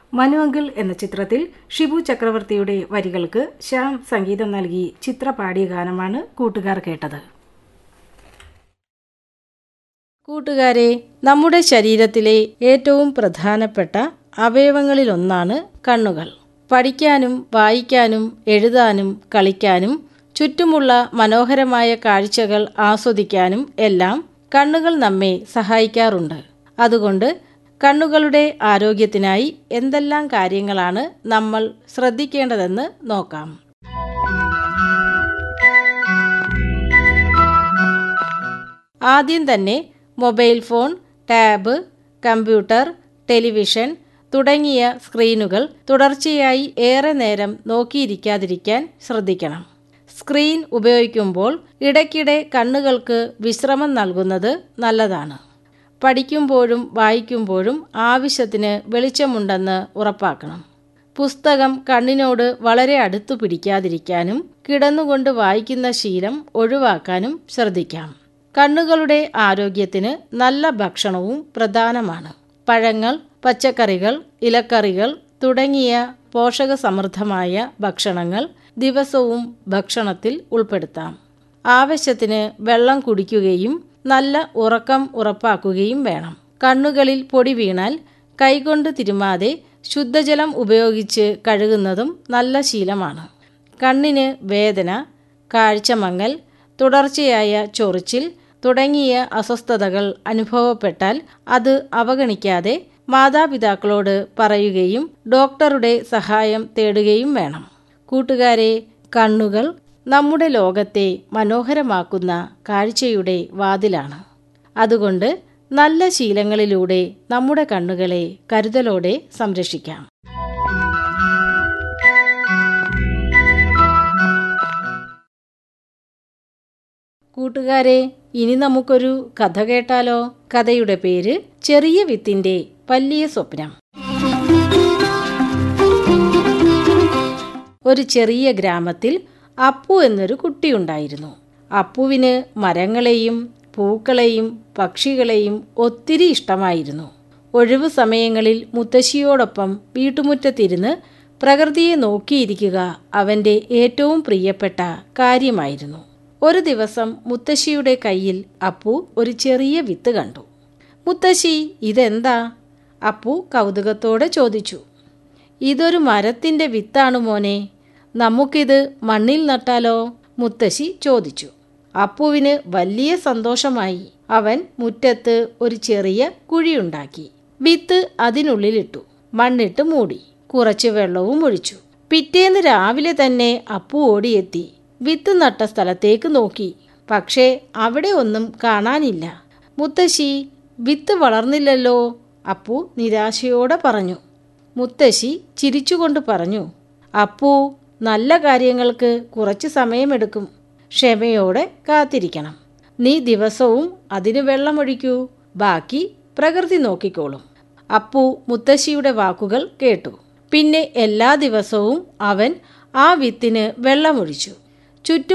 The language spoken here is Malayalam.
മനുവങ്കിൾ എന്ന ചിത്രത്തിൽ ഷിബു ചക്രവർത്തിയുടെ വരികൾക്ക് ശ്യാം സംഗീതം നൽകി ചിത്ര പാടിയ ഗാനമാണ് കൂട്ടുകാർ കേട്ടത് കൂട്ടുകാരെ നമ്മുടെ ശരീരത്തിലെ ഏറ്റവും പ്രധാനപ്പെട്ട അവയവങ്ങളിലൊന്നാണ് കണ്ണുകൾ പഠിക്കാനും വായിക്കാനും എഴുതാനും കളിക്കാനും ചുറ്റുമുള്ള മനോഹരമായ കാഴ്ചകൾ ആസ്വദിക്കാനും എല്ലാം കണ്ണുകൾ നമ്മെ സഹായിക്കാറുണ്ട് അതുകൊണ്ട് കണ്ണുകളുടെ ആരോഗ്യത്തിനായി എന്തെല്ലാം കാര്യങ്ങളാണ് നമ്മൾ ശ്രദ്ധിക്കേണ്ടതെന്ന് നോക്കാം ആദ്യം തന്നെ mobile phone tab computer television തുടങ്ങിയ സ്ക്രീനുകൾ തുടർച്ചയായി ഏറെ നേരം നോക്കിയിരിക്കാതിരിക്കാൻ ശ്രദ്ധിക്കണം സ്ക്രീൻ ഉപയോഗിക്കുമ്പോൾ ഇടയ്ക്കിടെ കണ്ണുകൾക്ക് വിശ്രമം നൽകുന്നത് നല്ലതാണ് പഠിക്കുമ്പോഴും വായിക്കുമ്പോഴും ആവശ്യത്തിന് വെളിച്ചമുണ്ടെന്ന് ഉറപ്പാക്കണം പുസ്തകം കണ്ണിനോട് വളരെ അടുത്തു പിടിക്കാതിരിക്കാനും കിടന്നുകൊണ്ട് വായിക്കുന്ന ശീലം ഒഴിവാക്കാനും ശ്രദ്ധിക്കാം കണ്ണുകളുടെ ആരോഗ്യത്തിന് നല്ല ഭക്ഷണവും പ്രധാനമാണ് പഴങ്ങൾ പച്ചക്കറികൾ ഇലക്കറികൾ തുടങ്ങിയ പോഷകസമൃദ്ധമായ ഭക്ഷണങ്ങൾ ദിവസവും ഭക്ഷണത്തിൽ ഉൾപ്പെടുത്താം ആവശ്യത്തിന് വെള്ളം കുടിക്കുകയും നല്ല ഉറക്കം ഉറപ്പാക്കുകയും വേണം കണ്ണുകളിൽ പൊടി വീണാൽ കൈകൊണ്ട് തിരുമാതെ ശുദ്ധജലം ഉപയോഗിച്ച് കഴുകുന്നതും നല്ല ശീലമാണ് കണ്ണിന് വേദന കാഴ്ചമങ്ങൽ തുടർച്ചയായ ചൊറിച്ചിൽ തുടങ്ങിയ അസ്വസ്ഥതകൾ അനുഭവപ്പെട്ടാൽ അത് അവഗണിക്കാതെ മാതാപിതാക്കളോട് പറയുകയും ഡോക്ടറുടെ സഹായം തേടുകയും വേണം കൂട്ടുകാരെ കണ്ണുകൾ നമ്മുടെ ലോകത്തെ മനോഹരമാക്കുന്ന കാഴ്ചയുടെ വാതിലാണ് അതുകൊണ്ട് നല്ല ശീലങ്ങളിലൂടെ നമ്മുടെ കണ്ണുകളെ കരുതലോടെ സംരക്ഷിക്കാം കൂട്ടുകാരെ ഇനി നമുക്കൊരു കഥ കേട്ടാലോ കഥയുടെ പേര് ചെറിയ വിത്തിന്റെ വലിയ സ്വപ്നം ഒരു ചെറിയ ഗ്രാമത്തിൽ അപ്പു എന്നൊരു കുട്ടിയുണ്ടായിരുന്നു അപ്പുവിന് മരങ്ങളെയും പൂക്കളെയും പക്ഷികളെയും ഒത്തിരി ഇഷ്ടമായിരുന്നു ഒഴിവു സമയങ്ങളിൽ മുത്തശ്ശിയോടൊപ്പം വീട്ടുമുറ്റത്തിരുന്ന് പ്രകൃതിയെ നോക്കിയിരിക്കുക അവന്റെ ഏറ്റവും പ്രിയപ്പെട്ട കാര്യമായിരുന്നു ഒരു ദിവസം മുത്തശ്ശിയുടെ കയ്യിൽ അപ്പു ഒരു ചെറിയ വിത്ത് കണ്ടു മുത്തശ്ശി ഇതെന്താ അപ്പു കൗതുകത്തോടെ ചോദിച്ചു ഇതൊരു മരത്തിന്റെ വിത്താണ് മോനെ നമുക്കിത് മണ്ണിൽ നട്ടാലോ മുത്തശ്ശി ചോദിച്ചു അപ്പുവിന് വലിയ സന്തോഷമായി അവൻ മുറ്റത്ത് ഒരു ചെറിയ കുഴിയുണ്ടാക്കി വിത്ത് അതിനുള്ളിലിട്ടു മണ്ണിട്ട് മൂടി കുറച്ച് വെള്ളവും ഒഴിച്ചു പിറ്റേന്ന് രാവിലെ തന്നെ അപ്പു ഓടിയെത്തി വിത്ത് നട്ട സ്ഥലത്തേക്ക് നോക്കി പക്ഷേ അവിടെ ഒന്നും കാണാനില്ല മുത്തശ്ശി വിത്ത് വളർന്നില്ലല്ലോ അപ്പു നിരാശയോടെ പറഞ്ഞു മുത്തശ്ശി ചിരിച്ചുകൊണ്ട് പറഞ്ഞു അപ്പു നല്ല കാര്യങ്ങൾക്ക് കുറച്ച് സമയമെടുക്കും ക്ഷമയോടെ കാത്തിരിക്കണം നീ ദിവസവും അതിന് വെള്ളമൊഴിക്കൂ ബാക്കി പ്രകൃതി നോക്കിക്കോളും അപ്പു മുത്തശ്ശിയുടെ വാക്കുകൾ കേട്ടു പിന്നെ എല്ലാ ദിവസവും അവൻ ആ വിത്തിന് വെള്ളമൊഴിച്ചു ചുറ്റും